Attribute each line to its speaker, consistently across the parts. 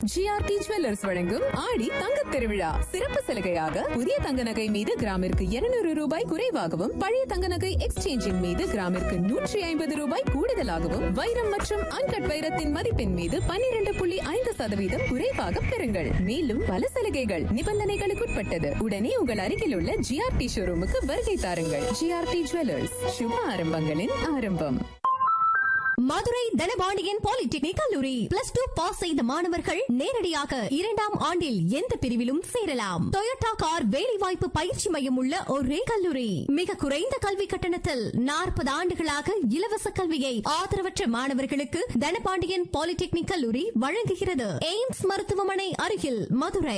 Speaker 1: GRT jewellers வழங்கும் ஆடி தங்கத் திருவிழா சிறப்பு சலுகையாக புதிய தங்க நகை மீது கிராமிற்கு 200 ரூபாய் குறைவாகவும் பழைய தங்க நகை எக்ஸ்சேஞ்சின் மீது கிராமிற்கு நூற்றி ஐம்பது ரூபாய் கூடுதலாகவும் வைரம் மற்றும் அன்கட் வைரத்தின் மதிப்பின் மீது 12.5% புள்ளி ஐந்து சதவீதம் குறைவாக பெறுங்கள் மேலும் பல சலுகைகள் நிபந்தனைகளுக்குட்பட்டது உடனே உங்கள் அருகில் உள்ள ஜிஆர்டி ஷோரூமுக்கு வருகை தாருங்கள் ஜிஆர்டி ஜுவல்லர்ஸ் சுப ஆரம்பங்களின் ஆரம்பம்
Speaker 2: மதுரை தனபாண்டியன் பாலிடெக்னிக் கல்லூரி பிளஸ் டூ பாஸ் செய்த மாணவர்கள் நேரடியாக இரண்டாம் ஆண்டில் எந்த பிரிவிலும் சேரலாம் டொயோட்டா கார் வேலைவாய்ப்பு பயிற்சி மையம் உள்ள ஒரே கல்லூரி மிக குறைந்த கல்வி கட்டணத்தில் நாற்பது ஆண்டுகளாக இலவச கல்வியை ஆதரவற்ற மாணவர்களுக்கு தனபாண்டியன் பாலிடெக்னிக் கல்லூரி வழங்குகிறது எய்ம்ஸ் மருத்துவமனை அருகில் மதுரை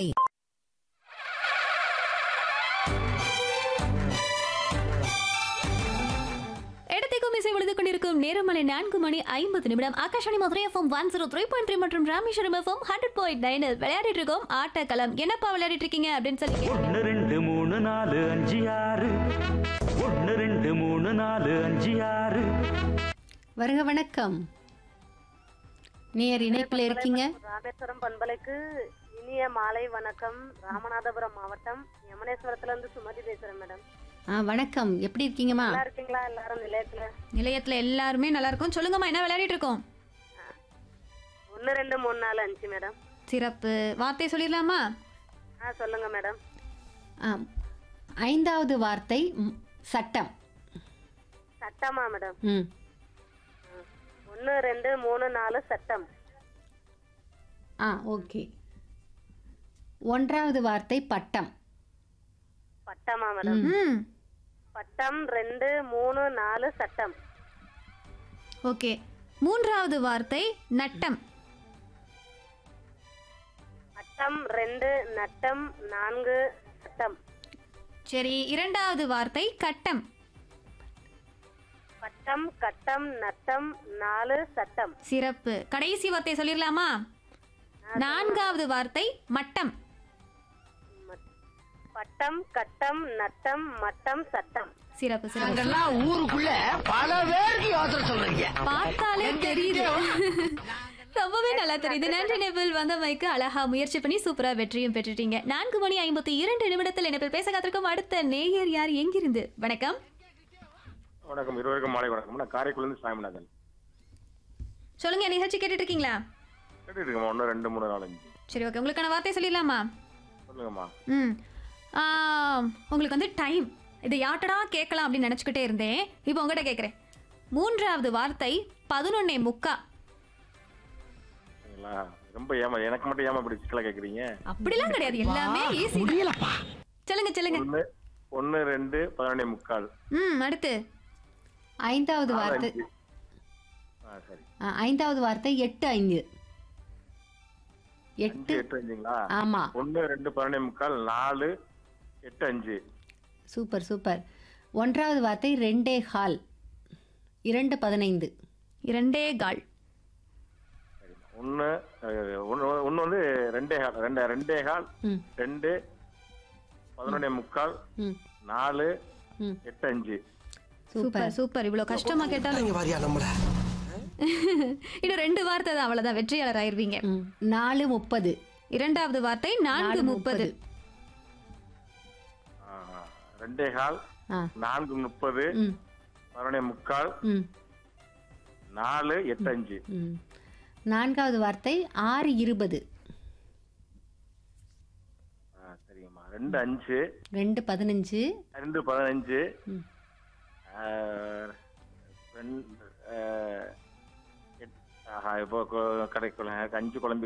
Speaker 3: இடத்தைக்கும் இசை விழுது கொண்டிருக்கும் நேரமலை நான்கு மணி ஐம்பது நிமிடம் Akashvani Madurai FM one zero three point three மற்றும் ராமேஸ்வரம் எஃப்எம் ஹண்ட்ரட் பாயிண்ட் நைனில் விளையாடிட்டு இருக்கோம் ஆட்டக்களம் என்னப்பா விளையாடிட்டு இருக்கீங்க அப்படின்னு சொல்லி கேட்டீங்க.
Speaker 4: ஒன்னு ரெண்டு மூணு நாலு அஞ்சு ஆறு ஒன்னு ரெண்டு மூணு நாலு அஞ்சு ஆறு
Speaker 5: வருக வணக்கம் நேர் இணைப்பில் இருக்கீங்க
Speaker 6: ராமேஸ்வரம் பண்பலைக்கு இனிய மாலை வணக்கம் ராமநாதபுரம் மாவட்டம் யமனேஸ்வரத்துல இருந்து சுமதி பேசுறேன் மேடம்
Speaker 5: ஆ வணக்கம் எப்படி இருக்கீங்கம்மா
Speaker 6: நல்லா இருக்கீங்களா எல்லாரும் நிலையத்துல
Speaker 3: நிலையத்துல எல்லாருமே நல்லா இருக்கும் சொல்லுங்கம்மா என்ன விளையாடிட்டு இருக்கோம்
Speaker 6: ஒன்னு ரெண்டு மூணு நாலு அஞ்சு மேடம்
Speaker 3: சிறப்பு வார்த்தை சொல்லிடலாமா
Speaker 6: ஆ சொல்லுங்க மேடம்
Speaker 5: ஆ, ஐந்தாவது வார்த்தை ம், சட்டம்
Speaker 6: சட்டமா மேடம்
Speaker 5: ம்
Speaker 6: ஒன்னு ரெண்டு மூணு நாலு சட்டம்
Speaker 5: ஆ ஓகே ஒன்றாவது வார்த்தை பட்டம்
Speaker 6: பட்டமா மேடம்
Speaker 3: ம்
Speaker 6: பட்டம் ரெண்டு மூணு நாலு சட்டம்
Speaker 3: ஓகே மூன்றாவது வார்த்தை நட்டம்
Speaker 6: பட்டம் ரெண்டு நட்டம் நான்கு சட்டம்
Speaker 3: சரி இரண்டாவது வார்த்தை கட்டம்
Speaker 6: பட்டம் கட்டம் நட்டம் நாலு சட்டம்
Speaker 3: சிறப்பு கடைசி வார்த்தை சொல்லிடலாமா நான்காவது வார்த்தை மட்டம்
Speaker 6: பட்டம் கட்டம் நட்டம் மட்டம் சட்டம்
Speaker 3: சிறப்பு சிறப்பு
Speaker 7: ஊருக்குள்ள பல பேருக்கு யோசனை சொல்றீங்க
Speaker 3: பார்த்தாலே தெரியுது ரொம்பவே நல்லா தெரியுது நன்றி நெபில் வந்த மைக்கு அழகா முயற்சி பண்ணி சூப்பரா வெற்றியும் பெற்றுட்டீங்க நான்கு மணி ஐம்பத்தி இரண்டு நிமிடத்தில் இணைப்பில் பேச காத்திருக்கும் அடுத்த நேயர் யார் எங்கிருந்து வணக்கம்
Speaker 8: வணக்கம் இருவருக்கும் மாலை வணக்கம் நான் காரைக்குடிலேருந்து சாமிநாதன்
Speaker 3: சொல்லுங்க நிகழ்ச்சி கேட்டுட்டு இருக்கீங்களா
Speaker 8: எப்படி இருக்குமா ஒன்று ரெண்டு மூணு நாலஞ்சு
Speaker 3: சரி ஓகே உங்களுக்கான வார்த்தை சொல்லிடலாமா
Speaker 8: சொல்லுங்கம்மா
Speaker 3: ம் ஆ, உங்களுக்கு வந்து டைம் இதை யார்ட்டடா கேட்கலாம் அப்படின்னு நினச்சிக்கிட்டே இருந்தேன் இப்போ உங்ககிட்ட கேட்குறேன் மூன்றாவது வார்த்தை பதினொன்னே முக்கா
Speaker 8: சரிங்களா ரொம்ப ஏமா எனக்கு மட்டும் ஏமா இப்படி சிக்கலா கேட்குறீங்க
Speaker 3: அப்படிலாம் கிடையாது எல்லாமே ஈஸி சொல்லுங்க சொல்லுங்க
Speaker 8: ஒன்று ஒன்று ரெண்டு பதினொன்னே முக்கால்
Speaker 3: ம் அடுத்து
Speaker 5: ஐந்தாவது
Speaker 8: நாலு,
Speaker 5: வார்த்தை
Speaker 8: அஞ்சு. ஆ சரி
Speaker 5: ஆ, ஐந்தாவது வார்த்தை எட்டு ஐந்து
Speaker 8: அஞ்சு
Speaker 5: எட்டு
Speaker 8: எட்டு அஞ்சுங்களா
Speaker 5: ஆமா
Speaker 8: ஒன்று ரெண்டு பதினொன்னே முக்கால் நாலு எட்டு அஞ்சு
Speaker 5: சூப்பர் சூப்பர் ஒன்றாவது வார்த்தை ரெண்டே ஹால் இரண்டு பதினைந்து
Speaker 3: இரண்டே கால்
Speaker 8: ஒன்று ஒன்று ஒன்று வந்து ரெண்டே கால் ரெண்டு ரெண்டே கால்
Speaker 5: ம்
Speaker 8: ரெண்டு பதினொன்னே முக்கால்
Speaker 5: ம்
Speaker 8: நாலு
Speaker 5: ம்
Speaker 8: எட்டு அஞ்சு
Speaker 5: சூப்பர்
Speaker 3: சூப்பர் சூப்பர் இவ்வளோ கஷ்டமா கேட்டாலும்
Speaker 7: வாரியா நம்மள
Speaker 3: இன்னும் ரெண்டு வார்த்தை தான் அவ்வளோதான் வெற்றியாளர் ஆயிருவீங்க
Speaker 5: ம் நாலு முப்பது
Speaker 3: இரண்டாவது வார்த்தை நான்கு முப்பது
Speaker 8: ஆ, ஆ. ரெண்டே கால்
Speaker 5: ஆ
Speaker 8: நான்கு முப்பது
Speaker 5: ம்
Speaker 8: பதினொன்னே முக்கால்
Speaker 5: ம்
Speaker 8: நாலு எட்டு அஞ்சு
Speaker 5: ம் நான்காவது வார்த்தை ஆறு இருபது
Speaker 8: ஆ, சரிங்கம்மா ரெண்டு அஞ்சு
Speaker 5: ரெண்டு பதினஞ்சு
Speaker 8: ரெண்டு பதினஞ்சு
Speaker 5: ம்.
Speaker 8: ஆ, ரெண்டு ஆ, எட்- ஆஹா இப்போ கொ- கடைக்குள்ள அஞ்சு குழம்பு